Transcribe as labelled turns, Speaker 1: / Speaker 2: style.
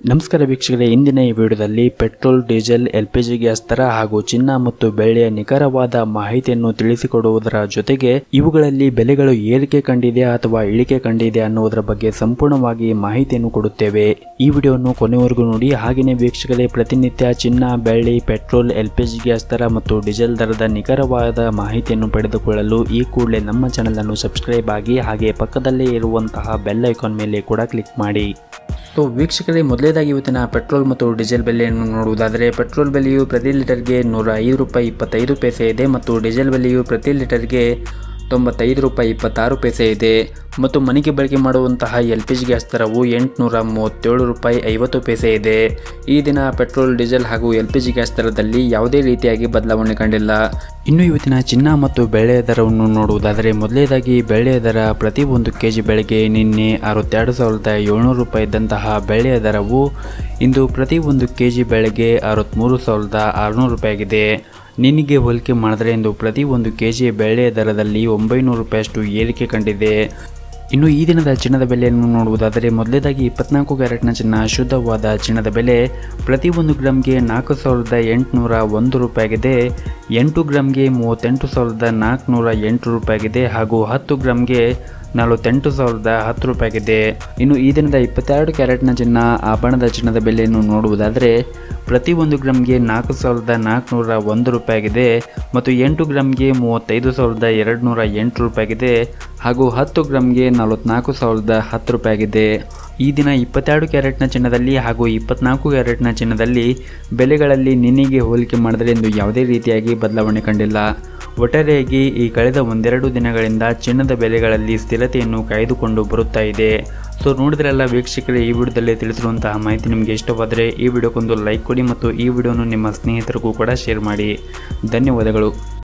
Speaker 1: ನಮಸ್ಕಾರ ವೀಕ್ಷಕರೇ ಇಂದಿನ ಈ ವಿಡಿಯೋದಲ್ಲಿ petrol diesel L P G gas ದರ ಹಾಗೂ ಚಿನ್ನ ಮತ್ತು ಬೆಳ್ಳಿಯ ನಿಖರವಾದ ಮಾಹಿತಿಯನ್ನು ತಿಳಿಸಿಕೊಡುವುದರ ಜೊತೆಗೆ ಇವುಗಳಲ್ಲಿ ಬೆಲೆಗಳು ಏರಿಕೆ ಕಂಡಿದೆ ಅಥವಾ ಇಳಿಕೆ ಕಂಡಿದೆ ಅನ್ನುವುದರ ಬಗ್ಗೆ ಸಂಪೂರ್ಣವಾಗಿ ಮಾಹಿತಿಯನ್ನು ಕೊಡುತ್ತೇವೆ ಈ ವಿಡಿಯೋವನ್ನು ಕೊನೆವರೆಗೂ ನೋಡಿ ಹಾಗೆಯೇ ವೀಕ್ಷಕರೇ ಪ್ರತಿನಿತ್ಯ ಚಿನ್ನ ಬೆಳ್ಳಿ petrol L P G gas ದರ ಮತ್ತು ಡೀಸೆಲ್ ದರದ ನಿಖರವಾದ ಮಾಹಿತಿಯನ್ನು ಪಡೆದುಕೊಳ್ಳಲು ಈ ಕೂಡಲೇ ನಮ್ಮ ಚಾನಲ್ ಅನ್ನು ಸಬ್ಸ್ಕ್ರೈಬ್ ಆಗಿ ಹಾಗೆ ಪಕ್ಕದಲ್ಲೇ ಇರುವಂತಹ ಬೆಲ್ ಐಕಾನ್ ಮೇಲೆ ಕೂಡ ಕ್ಲಿಕ್ ಮಾಡಿ ಸೊ ವೀಕ್ಷಕರೇ ಮೊದಲೇದಾಗಿ ಇವತ್ತಿನ ಪೆಟ್ರೋಲ್ ಮತ್ತು ಡೀಸೆಲ್ ಬೆಲೆಯನ್ನು ನೋಡುವುದಾದರೆ ಪೆಟ್ರೋಲ್ ಬೆಲೆಯು ಪ್ರತಿ ಲೀಟರ್ಗೆ ನೂರ ಐದು ರೂಪಾಯಿ ಇಪ್ಪತ್ತೈದು ಪೈಸೆ ಇದೆ ಮತ್ತು ಡೀಸೆಲ್ ಬೆಲೆಯು ಪ್ರತಿ ಲೀಟರ್ಗೆ ತೊಂಬತ್ತೈದು ರೂಪಾಯಿ ಇಪ್ಪತ್ತಾರು ಪೈಸೆ ಇದೆ ಮತ್ತು ಮನೆಗೆ ಬಳಕೆ ಮಾಡುವಂತಹ ಎಲ್ ಪಿ ಜಿ ಗ್ಯಾಸ್ ದರವು ಎಂಟುನೂರ ಮೂವತ್ತೇಳು ರೂಪಾಯಿ ಐವತ್ತು ಪೈಸೆ ಇದೆ ಈ ದಿನ ಪೆಟ್ರೋಲ್ ಡೀಸೆಲ್ ಹಾಗೂ ಎಲ್ ಪಿ ಜಿ ಗ್ಯಾಸ್ ದರದಲ್ಲಿ ಯಾವುದೇ ರೀತಿಯಾಗಿ ಬದಲಾವಣೆ ಕಂಡಿಲ್ಲ ಇನ್ನು ಇವತ್ತಿನ ಚಿನ್ನ ಮತ್ತು ಬೆಳ್ಳಿಯ ದರವನ್ನು ನೋಡುವುದಾದರೆ ಮೊದಲನೇದಾಗಿ ಬೆಳ್ಳಿಯ ದರ ಪ್ರತಿ ಒಂದು ಕೆ ಜಿ ಬೆಳೆಗೆ ನಿನ್ನೆ ಅರವತ್ತೆರಡು ಸಾವಿರದ ಏಳ್ನೂರು ರೂಪಾಯಿ ಇದ್ದಂತಹ ಬೆಳ್ಳಿಯ ದರವು ಇಂದು ಪ್ರತಿ ಒಂದು ಕೆ ಜಿ ಬೆಳೆಗೆ ಅರವತ್ತ್ಮೂರು ಸಾವಿರದ ಆರುನೂರು ರೂಪಾಯಿ ಆಗಿದೆ ನಿನಗೆ ಹೋಲಿಕೆ ಮಾಡಿದ್ರೆ ಇಂದು ಪ್ರತಿ ಒಂದು ಕೆ ಜಿ ಬೆಳ್ಳಿಯ ದರದಲ್ಲಿ ಒಂಬೈನೂರು ರೂಪಾಯಿಯಷ್ಟು ಏರಿಕೆ ಕಂಡಿದೆ ಇನ್ನು ಈ ದಿನದ ಚಿನ್ನದ ಬೆಲೆಯನ್ನು ನೋಡುವುದಾದರೆ ಮೊದಲೇದಾಗಿ ಇಪ್ಪತ್ನಾಲ್ಕು ಕ್ಯಾರೆಟ್ನ ಚಿನ್ನ ಶುದ್ಧವಾದ ಚಿನ್ನದ ಬೆಲೆ ಪ್ರತಿ ಒಂದು ಗ್ರಾಮ್ಗೆ ನಾಲ್ಕು ಸಾವಿರದ ಎಂಟುನೂರ ಒಂದು ರೂಪಾಯಿಗಿದೆ ಎಂಟು ಗ್ರಾಮ್ಗೆ ಮೂವತ್ತೆಂಟು ಸಾವಿರದ ನಾಲ್ಕುನೂರ ಎಂಟು ರೂಪಾಯಿಗಿದೆ ಹಾಗೂ ಹತ್ತು ಗ್ರಾಮ್ಗೆ ನಲವತ್ತೆಂಟು ಸಾವಿರದ ಹತ್ತು ರೂಪಾಯಿಗಿದೆ ಇನ್ನು ಈ ದಿನದ ಇಪ್ಪತ್ತೆರಡು ಕ್ಯಾರೆಟ್ನ ಚಿನ್ನ ಆಭರಣದ ಚಿನ್ನದ ಬೆಲೆಯನ್ನು ನೋಡುವುದಾದರೆ ಪ್ರತಿ ಒಂದು ಗ್ರಾಮ್ಗೆ ನಾಲ್ಕು ಸಾವಿರದ ನಾಲ್ಕುನೂರ ಒಂದು ರೂಪಾಯಿಗಿದೆ ಮತ್ತು ಎಂಟು ಗ್ರಾಮ್ಗೆ ಮೂವತ್ತೈದು ಸಾವಿರದ ಎರಡು ನೂರ ಎಂಟು ರೂಪಾಯಿಗಿದೆ ಹಾಗೂ ಹತ್ತು ಗ್ರಾಮ್ಗೆ ನಲವತ್ನಾಲ್ಕು ಸಾವಿರದ ಹತ್ತು ರೂಪಾಯಿಗಿದೆ ಈ ದಿನ ಇಪ್ಪತ್ತೆರಡು ಕ್ಯಾರೆಟ್ನ ಚಿನ್ನದಲ್ಲಿ ಹಾಗೂ ಇಪ್ಪತ್ನಾಲ್ಕು ಕ್ಯಾರೆಟ್ನ ಚಿನ್ನದಲ್ಲಿ ಬೆಲೆಗಳಲ್ಲಿ ನಿನ್ನೆಗೆ ಹೋಲಿಕೆ ಮಾಡಿದರೆ ಎಂದು ಯಾವುದೇ ರೀತಿಯಾಗಿ ಬದಲಾವಣೆ ಕಂಡಿಲ್ಲ ಒಟ್ಟಾರೆಯಾಗಿ ಈ ಕಳೆದ ಒಂದೆರಡು ದಿನಗಳಿಂದ ಚಿನ್ನದ ಬೆಲೆಗಳಲ್ಲಿ ಸ್ಥಿರತೆಯನ್ನು ಕಾಯ್ದುಕೊಂಡು ಬರುತ್ತಾ ಇದೆ ಸೊ ನೋಡಿದ್ರೆಲ್ಲ ವೀಕ್ಷಕರೇ ಈ ವಿಡಿಯೋದಲ್ಲಿ ತಿಳಿಸಿರುವಂತಹ ಮಾಹಿತಿ ನಿಮಗೆ ಇಷ್ಟವಾದರೆ ಈ ವಿಡಿಯೋಕ್ಕೊಂದು ಲೈಕ್ ಕೊಡಿ ಮತ್ತು ಈ ವಿಡಿಯೋನು ನಿಮ್ಮ ಸ್ನೇಹಿತರಿಗೂ ಕೂಡ ಶೇರ್ ಮಾಡಿ ಧನ್ಯವಾದಗಳು